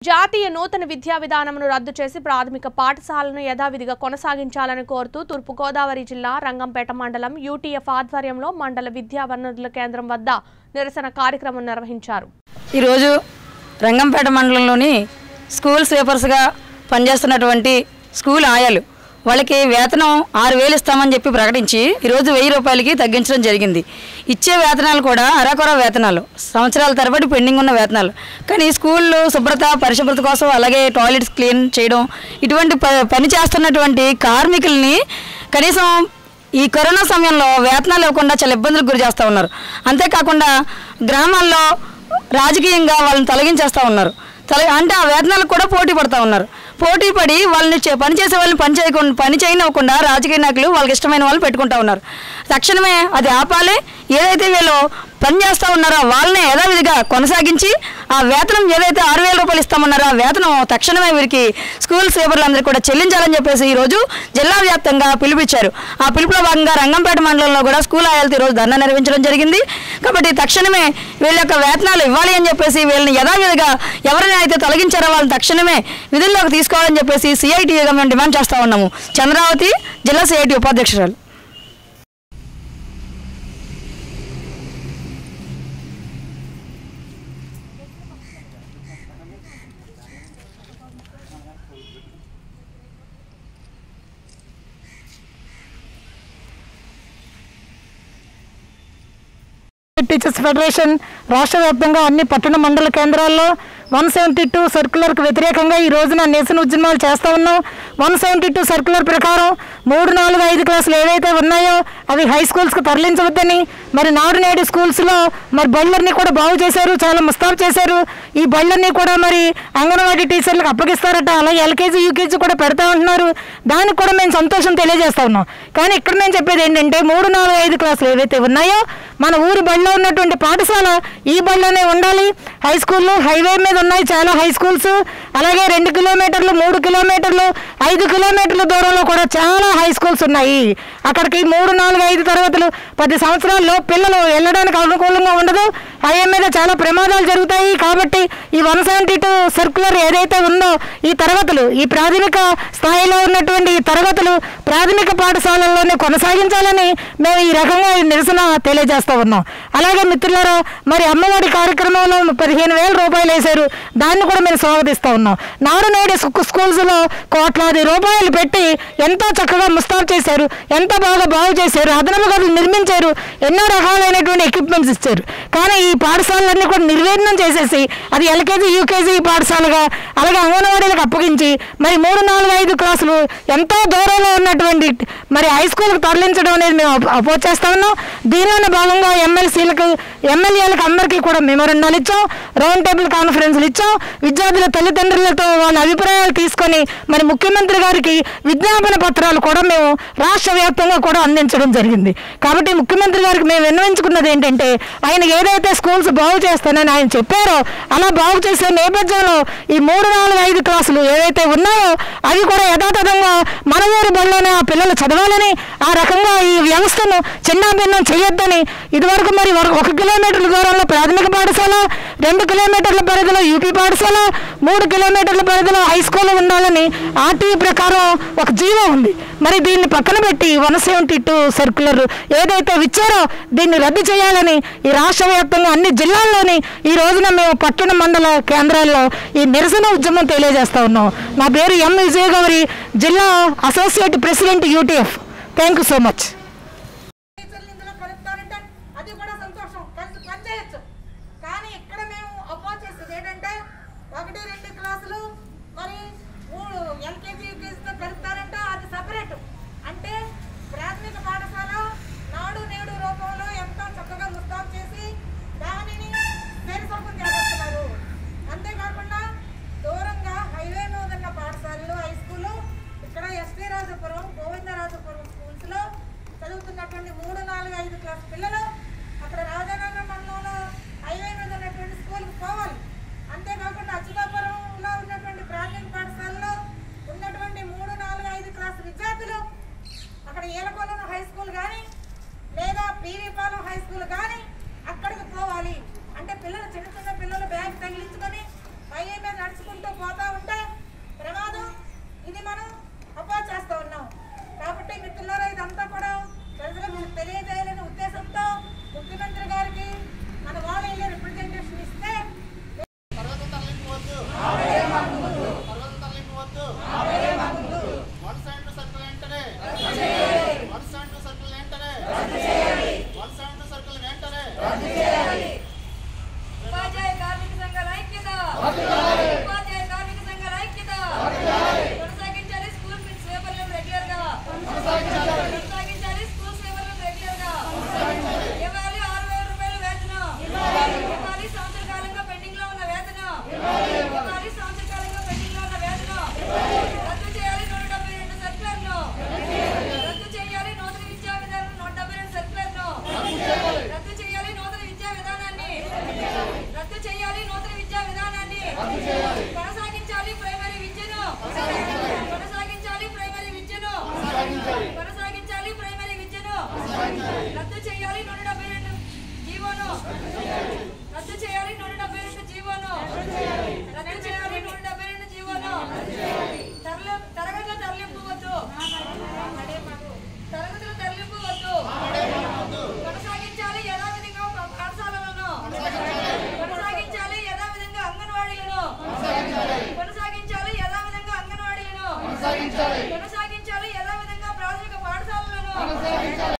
జాతీయ నూతన విద్యా విధానంను రద్దు చేసి ప్రాథమిక పాఠశాలను యథావిధిగా కొనసాగించాలని కోరుతూ తూర్పుగోదావరి జిల్లా రంగంపేట మండలం యూటీఎఫ్ ఆధ్వర్యంలో మండల విద్యా వనరుల కేంద్రం వద్ద నిరసన కార్యక్రమం నిర్వహించారు ఈరోజు రంగంపేట మండలంలోని స్కూల్ స్వీపర్స్గా పనిచేస్తున్నటువంటి స్కూల్ ఆయాలు వాళ్ళకి వేతనం ఆరు వేలు ఇస్తామని చెప్పి ప్రకటించి ఈరోజు వెయ్యి రూపాయలకి తగ్గించడం జరిగింది ఇచ్చే వేతనాలు కూడా అరాకొర వేతనాలు సంవత్సరాల తరబడి పెండింగ్ ఉన్న వేతనాలు కానీ స్కూళ్ళు శుభ్రత పరిశుభ్రత కోసం అలాగే టాయిలెట్స్ క్లీన్ చేయడం ఇటువంటి ప- పని చేస్తున్నటువంటి కార్మికుల్ని కనీసం ఈ కరోనా సమయంలో వేతనాలు ఇవ్వకుండా చాలా ఇబ్బందులకు గురి చేస్తూ ఉన్నారు అంతేకాకుండా గ్రామాల్లో రాజకీయంగా వాళ్ళని తొలగించేస్తూ ఉన్నారు తొలగి అంటే ఆ వేతనాలకు కూడా పోటీ పడుతూ ఉన్నారు పోటీ పడి వాళ్ళని చే- పని చేసే వాళ్ళని పని చేయకుండా పని చేయనివ్వకుండా రాజకీయ నాయకులు వాళ్ళకి ఇష్టమైన వాళ్ళు పెట్టుకుంటా ఉన్నారు తక్షణమే అది ఆపాలి ఏదైతే వీళ్ళు పని చేస్తూ ఉన్నారో వాళ్ళని యథావిధిగా కొనసాగించి ఆ వేతనం ఏదైతే ఆరు వేల రూపాయలు ఇస్తామన్నారో ఆ వేతనం తక్షణమే వీరికి స్కూల్ సేవర్లందరికీ కూడా చెల్లించాలని చెప్పేసి ఈరోజు జిల్లా వ్యాప్తంగా పిలుపిచ్చారు ఆ పిలుపులో భాగంగా రంగంపేట మండలంలో కూడా స్కూల్ ఆయాలతో ఈరోజు ధర్నా నిర్వహించడం జరిగింది కాబట్టి తక్షణమే వీళ్ళ యొక్క వేతనాలు ఇవ్వాలి అని చెప్పేసి వీళ్ళని యథావిధిగా ఎవరిని అయితే తొలగించారో వాళ్ళని తక్షణమే విధుల్లోకి తీసుకోవాలని చెప్పేసి సిఐటిగా మేము డిమాండ్ చేస్తూ ఉన్నాము చంద్రావతి జిల్లా సిఐటి ఉపాధ్యక్షురాలు టీచర్స్ ఫెడరేషన్ రాష్ట్ర వ్యాప్తంగా అన్ని పట్టణ మండల కేంద్రాల్లో వన్ సెవెంటీ టూ సర్క్యులర్కి వ్యతిరేకంగా ఈ రోజున నిరసన ఉద్యమాలు చేస్తూ ఉన్నాం వన్ సెవెంటీ టూ సర్క్యులర్ ప్రకారం మూడు నాలుగు ఐదు క్లాసులు ఏవైతే ఉన్నాయో అవి హై స్కూల్స్కి తరలించవద్దని మరి నాడు నేడు స్కూల్స్లో మరి బళ్ళని కూడా బాగు చేశారు చాలా ముస్తాబు చేశారు ఈ బళ్ళని కూడా మరి అంగన్వాడీ టీచర్లకు అప్పగిస్తారట అలాగే ఎల్కేజీ యూకేజీ కూడా పెడతా ఉంటున్నారు దానికి కూడా మేము సంతోషం తెలియజేస్తా ఉన్నాం కానీ ఇక్కడ నేను చెప్పేది ఏంటంటే మూడు నాలుగు ఐదు క్లాసులు ఏవైతే ఉన్నాయో మన ఊరి బడిలో ఉన్నటువంటి పాఠశాల ఈ బడిలోనే ఉండాలి హై స్కూళ్ళు హైవే మీద ఉన్నాయి చాలా హై స్కూల్స్ అలాగే రెండు కిలోమీటర్లు మూడు కిలోమీటర్లు ఐదు కిలోమీటర్ల దూరంలో కూడా చాలా హై స్కూల్స్ ఉన్నాయి అక్కడికి మూడు నాలుగు ఐదు తరగతులు పది సంవత్సరాల్లో పిల్లలు వెళ్ళడానికి అనుకూలంగా ఉండదు హైవే మీద చాలా ప్రమాదాలు జరుగుతాయి కాబట్టి ఈ వన్ సెవెంటీ టూ సర్క్యులర్ ఏదైతే ఉందో ఈ తరగతులు ఈ ప్రాథమిక స్థాయిలో ఉన్నటువంటి ఈ తరగతులు ప్రాథమిక పాఠశాలల్లోనే కొనసాగించాలని మేము ఈ రకంగా ఈ నిరసన తెలియజేస్తూ ఉన్నాం అలాగే మిత్రులారా మరి అమ్మఒడి కార్యక్రమంలో పదిహేను వేల రూపాయలు వేశారు దాన్ని కూడా మేము స్వాగతిస్తూ ఉన్నాం నాడు నేడు స్కూ- స్కూల్స్లో కోట్లాది రూపాయలు పెట్టి ఎంతో చక్కగా ముస్తాబు చేశారు ఎంతో బాగా బాగు చేశారు అదనపు గదులు నిర్మించారు ఎన్నో రకాలైనటువంటి ఎక్విప్మెంట్స్ ఇచ్చారు కానీ ఈ పాఠశాలలన్నీ కూడా నిర్వీర్ణం చేసేసి అది ఎల్కేజీ యూకేజీ పాఠశాలగా అలాగే అంగన్వాడీలకు అప్పగించి మరి మూడు నాలుగు ఐదు క్లాసులు ఎంతో దూరంలో ఉన్నటువంటి మరి హై స్కూల్కి తరలించడం అనేది మేము అపో- అపోజ్ చేస్తా ఉన్నాం దీనిలోనే భాగంగా ఎమ్మెల్సీలకు ఎమ్మెల్యేలకు అందరికీ కూడా మెమోరండాలు ఇచ్చాం రౌండ్ టేబుల్ కాన్ఫరెన్స్లు ఇచ్చాం విద్యార్థుల తల్లిదండ్రులతో వాళ్ళ అభిప్రాయాలు తీసుకొని మరి ముఖ్యమంత్రి గారికి విజ్ఞాపన పత్రాలు కూడా మేము రాష్ట్ర వ్యాప్తంగా కూడా అందించడం జరిగింది కాబట్టి ముఖ్యమంత్రి గారికి మేము విన్నవించుకున్నది ఏంటంటే ఆయన ఏదైతే స్కూల్స్ బాగు చేస్తానని ఆయన చెప్పారో అలా బాగు చేసే నేపథ్యంలో ఈ మూడు నాలుగు ఐదు క్లాసులు ఏవైతే ఉన్నాయో అవి కూడా యథాతథంగా మన ఊరి బడిలోనే ఆ పిల్లలు చదవాలని ఆ రకంగా ఈ వ్యవస్థను చిన్నాభిన్నం చేయొద్దని ఇదివరకు మరి ఒక- ఒక కిలోమీటర్ల దూరంలో ప్రాథమిక పాఠశాల రెండు కిలోమీటర్ల పరిధిలో యూపీ పాఠశాల మూడు కిలోమీటర్ల పరిధిలో హై స్కూల్ ఉండాలని ఆర్టీఈ ప్రకారం ఒక జీవో ఉంది మరి దీన్ని పక్కన పెట్టి వన్ సెవెంటీ టూ సర్క్యులర్ ఏదైతే ఇచ్చారో దీన్ని రద్దు చేయాలని ఈ రాష్ట్ర వ్యాప్తంగా అన్ని జిల్లాల్లోని ఈ రోజున మేము పట్టణ మండల కేంద్రాల్లో ఈ నిరసన ఉద్యమం తెలియజేస్తా ఉన్నాం నా పేరు ఎం విజయగౌరి జిల్లా associate president UTF thank you so much